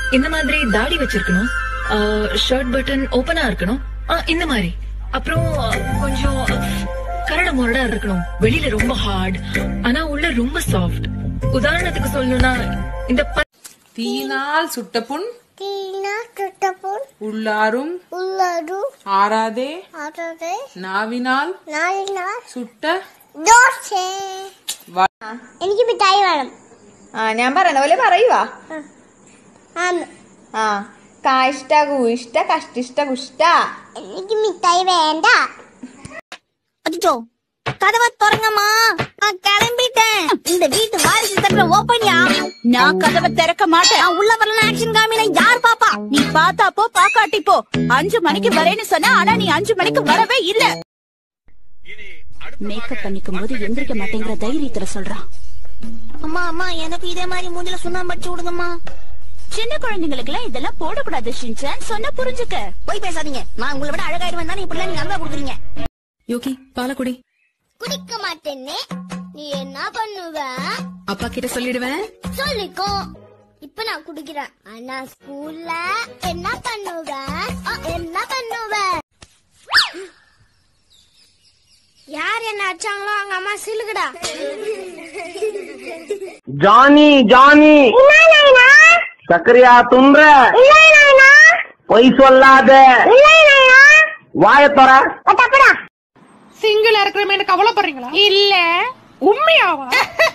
இந்த மாதிரி தாடி வச்சிருக்கணும் ஷர்ட் பட்டன் ஓபனா இருக்கணும் ஆ, இந்த மாதிரி அப்புறம் ஆ, கொஞ்சம் கரட முரடா இருக்கணும் வெளியில ரொம்ப ஹார்ட் ஆனா உள்ள ரொம்ப சாஃப்ட் உதாரணத்துக்கு சொல்லணும்னா இந்த ப- தீயினால் சுட்ட புண் தீனா சுட்டபோல் உள்ளாரும் உள்ளது ஆறாதே அதோடு நாவினால் நாளினால் சுட்ட ദോശ വ- എനിക്ക് മിഠായി വേണം ആ ഞാൻ പറയണ പോലെ പറയുവാ ആന്ന് ആ കാഷ്ട കൂഷ്ട കഷ്ടിഷ്ട കുഷ്ട എനിക്ക് മിഠായി വേണ്ട அச்சோ கதவை திறங்கம்மா நான் கிளம்பிட்டேன் இந்த வீட்டு வாரிசு தட்டுற ஓப்பனியா நான் கதவை திறக்க மாட்டேன் நான் உள்ள வரல ஆக்ஷன் காமினா யார் பாப்பா நீ பாத்தா போ பாக்காட்டி போ அஞ்சு மணிக்கு வரேன்னு சொன்ன ஆனா நீ அஞ்சு மணிக்கு வரவே இல்ல மேக்கப் பண்ணிக்கும் போது எந்திரிக்க மாட்டேங்கிற தைரியத்துல சொல்றான் அம்மா அம்மா எனக்கு இதே மாதிரி மூஞ்சில சுண்ணாம்பு அடிச்சு விடுங்கம்மா சின்ன குழந்தைங்களுக்கு எல்லாம் இதெல்லாம் போடக்கூடாது ஷின்சான் சொன்னா புரிஞ்சுக்க போய் பேசாதீங்க நான் உங்களை விட அழகாயிருவேன் தானே இப்படி நீங்க அன்பா கொடுக்குறீங்க யோகி பாலக்குடி குடிக்க மாட்டேன்னு நீ என்ன பண்ணுவ அப்பா கிட்ட சொல்லிடுவேன் சொல்லிக்கோ இப்ப நான் குடிக்கிறேன் ஆனா ஸ்கூல்ல என்ன பண்ணுவ அ, என்ன பண்ணுவ யார் என்ன அடிச்சாங்களோ அவங்க அம்மா சிலுகுடா ஜானி ஜானி சக்கரையா துன்ற பொய் சொல்லாத வாயத்தொற சிங்கிளா இருக்கிறமே கவலைப்படுறீங்களா இல்ல உண்மையாவா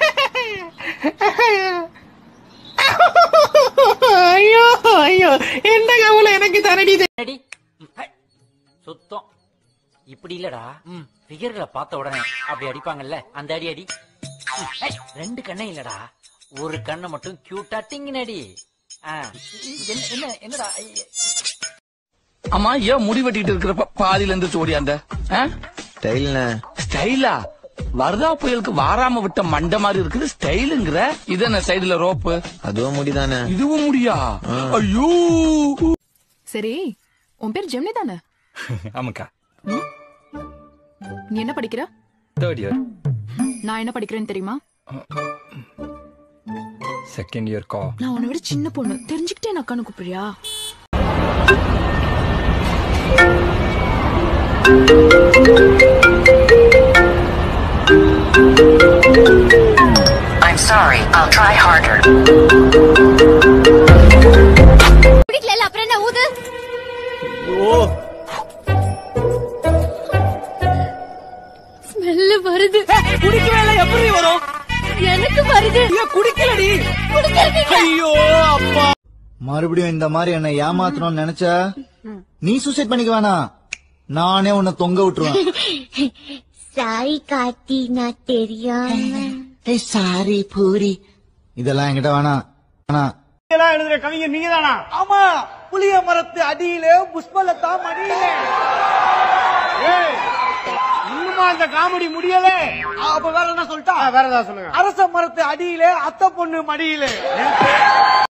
ஐயோ ஐயோ என்ன கவலை எனக்கு தரடி அடி சுத்தம் இப்படி இல்லடா ஃபிகர்களை பார்த்த உடனே அப்படி அடிப்பாங்கல்ல அந்த அடி அடி ம், ஏய், ரெண்டு கண்ணே இல்லடா ஒரு கண்ணை மட்டும் கியூட்டா டிங்கின் அடி ஆ, என்ன என்ன என்னடா ஐய, அம்மா ஏன் முடி வெட்டிட்டு இருக்கிறப்ப பாதியில இருந்து ஓடியாந்த ஸ்டைல்ண்ணே ஸ்டைலா வரதா புயலுக்கு வாராம விட்ட மண்டை மாதிரி இருக்குது ஸ்டைலுங்கிற இது என்ன சைடுல ரோப்பு அதுவும் முடிதானே இதுவும் முடியா ஐயோ சரி உன் பேர் ஜெமினி தானே ஆமாக்கா நீ என்ன படிக்கிற தேர்ட் இயர் நான் என்ன படிக்கிறேன்னு தெரியுமா செகண்ட் இயர் கா நான் உன்னை விட சின்ன பொண்ணு தெரிஞ்சுக்கிட்டே நான் அக்கானு கூப்பிடுறியா I'm sorry. I'll try harder. குடிக்கல அப்புறம் என்ன ஊது ஸ்மெல் வருது குடிக்கவே எப்படி வரும் எனக்கு வருது குடிக்கலடி குடிக்கிறீங்க ஐயோ அப்பா மறுபடியும் இந்த மாதிரி என்ன ஏமாத்தணும்னு நினைச்ச நீ சூசைட் பண்ணிக்க வேணாம் நானே உன்னை தொங்க விட்டுருவேன் சாரி காட்டி நான் தெரியாம ஏய் சாரி பூரி இதெல்லாம் என்கிட்ட வேணாம் வேணாம் எழுதுற கவிஞர் நீங்க தானா ஆமா புளிய மரத்து அடியில புஷ்பலதா மடியில ஏய், இன்னுமா அந்த காமெடி முடியல அப்ப வேற என்ன சொல்லிட்டா வேற ஏதாவது சொல்லுங்க அரச மரத்து அடியில அத்தை பொண்ணு மடியில